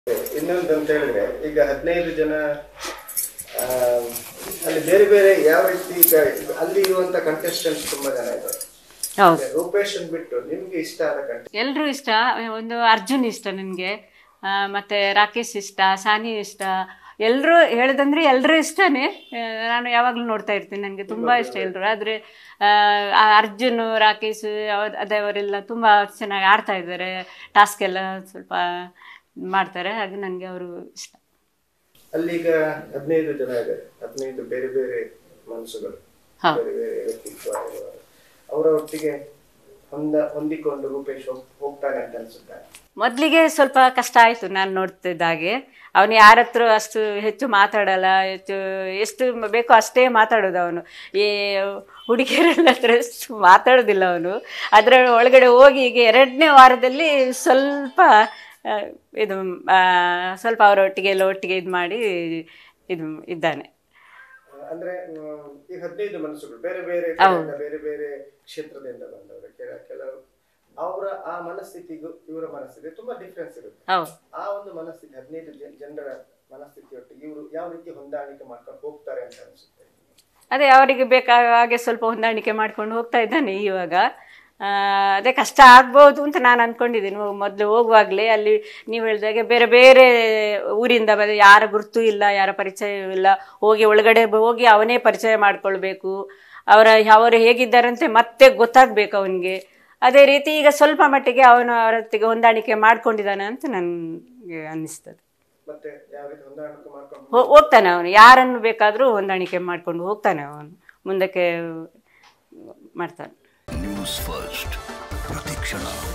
ಇನ್ನೊಂದು ಅಂತ ಹೇಳಿದ್ರೆ ಈಗ ಹದಿನೈದು ಜನ ಆ, ಅಲ್ಲಿ ಬೇರೆ ಬೇರೆ ಯಾವ ರೀತಿ ಈಗ ಅಲ್ಲಿ ಇರುವಂತ ಕಂಟೆಸ್ಟೆಂಟ್ಸ್ ತುಂಬಾ ಜನ ಇದ್ದಾರೆ ಹೌದು ರೂಪೇಶ್ ಬಿಟ್ಟು ನಿಮ್ಗೆ ಇಷ್ಟ ಆದ ಕಂಟೆಸ್ಟ್ ಎಲ್ಲರೂ ಇಷ್ಟ ಒಂದು ಅರ್ಜುನ್ ಇಷ್ಟ ನನಗೆ ಮತ್ತು ರಾಕೇಶ್ ಇಷ್ಟ ಸಾನಿ ಇಷ್ಟ ಎಲ್ಲರೂ ಹೇಳಿದಂದ್ರೆ ಎಲ್ಲರೂ ಇಷ್ಟನೇ ಆ, ನಾನು ಯಾವಾಗಲೂ ನೋಡ್ತಾ ಇರ್ತೀನಿ ನನಗೆ ತುಂಬ ಇಷ್ಟ ಎಲ್ಲರೂ ಆದರೆ ಅರ್ಜುನ್ ರಾಕೇಶ್ ಅವ- ಅದೇ ಅವರೆಲ್ಲ ತುಂಬ ಚೆನ್ನಾಗಿ ಆಡ್ತಾ ಇದ್ದಾರೆ ಟಾಸ್ಕ್ ಎಲ್ಲ ಸ್ವಲ್ಪ ಮಾಡ್ತಾರೆ ಹಾಗೆ ನನಗೆ ಅವರು ಇಷ್ಟ ಅಲ್ಲಿ ಈಗ ಹದಿನೈದು ಜನ ಇದ್ದಾರೆ ಹದಿನೈದು ಬೇರೆ ಬೇರೆ ಮನಸ್ಸುಗಳು ಹೌದು. ಬೇರೆ ಬೇರೆ ವ್ಯಕ್ತಿತ್ವ ಇರುವವರು. ಅವರ ಒಟ್ಟಿಗೆ ಹೊಂದ ಹೊಂದಿಕೊಂಡು ರೂಪೇಶ್ ಹೋಗ್- ಹೋಗ್ತಾನೆ ಅಂತ ಅನ್ಸುತ್ತೆ ಮೊದಲಿಗೆ ಸ್ವಲ್ಪ ಕಷ್ಟ ಆಯಿತು ನಾನು ನೋಡ್ತಿದ್ದಾಗೆ ಅವನು ಯಾರ ಹತ್ರ ಅಷ್ಟು ಹೆಚ್ಚು ಮಾತಾಡಲ್ಲ ಹೆಚ್ಚು ಎಷ್ಟು ಬೇಕೋ ಅಷ್ಟೇ ಮಾತಾಡೋದು ಅವನು ಈ ಹುಡುಗಿಯರೆಲ್ಲ ಹತ್ರ ಅಷ್ಟು ಮಾತಾಡೋದಿಲ್ಲ ಅವನು ಅದರ ಒಳಗಡೆ ಹೋಗಿ ಈಗ ಎರಡನೇ ವಾರದಲ್ಲಿ ಸ್ವಲ್ಪ ಆ, ಇದು ಆ, ಸ್ವಲ್ಪ ಅವರೊಟ್ಟಿಗೆ ಎಲ್ಲ ಒಟ್ಟಿಗೆ ಇದು ಮಾಡಿ ಇದು ಇದ್ದಾನೆ ಅಂದ್ರೆ ಮ್, ಈ ಹದಿನೈದು ಮನಸ್ಸುಗಳು ಬೇರೆ ಬೇರೆ ಕಡೆಯಿಂದ, ಬೇರೆ ಬೇರೆ ಕ್ಷೇತ್ರದಿಂದ ಬಂದವರು ಕೆಲ ಕೆಲವು ಅವರ ಆ ಮನಸ್ಥಿತಿಗೂ ಇವರ ಮನಸ್ಥಿತಿ ತುಂಬಾ ಡಿಫ್ರೆನ್ಸ್ ಇರುತ್ತೆ ಹೌದು ಆ ಒಂದು ಮನಸ್ಥಿತಿ ಹದಿನೈದು ಜನ- ಜನರ ಮನಸ್ಥಿತಿಯೊಟ್ಟಿಗೆ ಇವರು ಯಾವ ರೀತಿ ಹೊಂದಾಣಿಕೆ ಮಾಡ್ಕೊಂಡು ಹೋಗ್ತಾರೆ ಅಂತ ಅನಿಸುತ್ತೆ ಅದೇ ಅವರಿಗೆ ಬೇಕಾದ ಹಾಗೆ ಸ್ವಲ್ಪ ಹೊಂದಾಣಿಕೆ ಮಾಡ್ಕೊಂಡು ಹೋಗ್ತಾ ಇದ್ದಾನೆ ಇವಾಗ ಆ, ಅದೇ ಕಷ್ಟ ಆಗ್ಬೋದು ಅಂತ ನಾನು ಅಂದ್ಕೊಂಡಿದ್ದೀನಿ ಮೊದಲು ಹೋಗುವಾಗಲೇ ಅಲ್ಲಿ ನೀವು ಹೇಳಿದಾಗೆ ಬೇರೆ ಬೇರೆ ಊರಿಂದ ಬಂದ ಯಾರ ಗುರುತು ಇಲ್ಲ ಯಾರ ಪರಿಚಯವೂ ಇಲ್ಲ ಹೋಗಿ ಒಳಗಡೆ ಬ- ಹೋಗಿ ಅವನೇ ಪರಿಚಯ ಮಾಡ್ಕೊಳ್ಬೇಕು ಅವರ ಅವರು ಹೇಗಿದ್ದಾರಂತೆ ಮತ್ತೆ ಗೊತ್ತಾಗಬೇಕು ಅವನಿಗೆ ಅದೇ ರೀತಿ ಈಗ ಸ್ವಲ್ಪ ಮಟ್ಟಿಗೆ ಅವನು ಅವರೊತ್ತಿಗೆ ಹೊಂದಾಣಿಕೆ ಮಾಡ್ಕೊಂಡಿದ್ದಾನೆ ಅಂತ ನನಗೆ ಅನ್ನಿಸ್ತದೆ ಮತ್ತೆ ಯಾವ ರೀತಿ ಹೊಂದಾಣಿಕೆ ಮಾಡ್ಕೊಂಡು ಹೋ- ಹೋಗ್ತಾನೆ ಅವನು ಯಾರನ್ನು ಬೇಕಾದರೂ ಹೊಂದಾಣಿಕೆ ಮಾಡ್ಕೊಂಡು ಹೋಗ್ತಾನೆ ಅವನು ಮುಂದಕ್ಕೆ ಮಾಡ್ತಾನೆ ನ್ಯೂಸ್ ಫಸ್ಟ್ ಪ್ರತಿಕ್ಷಣ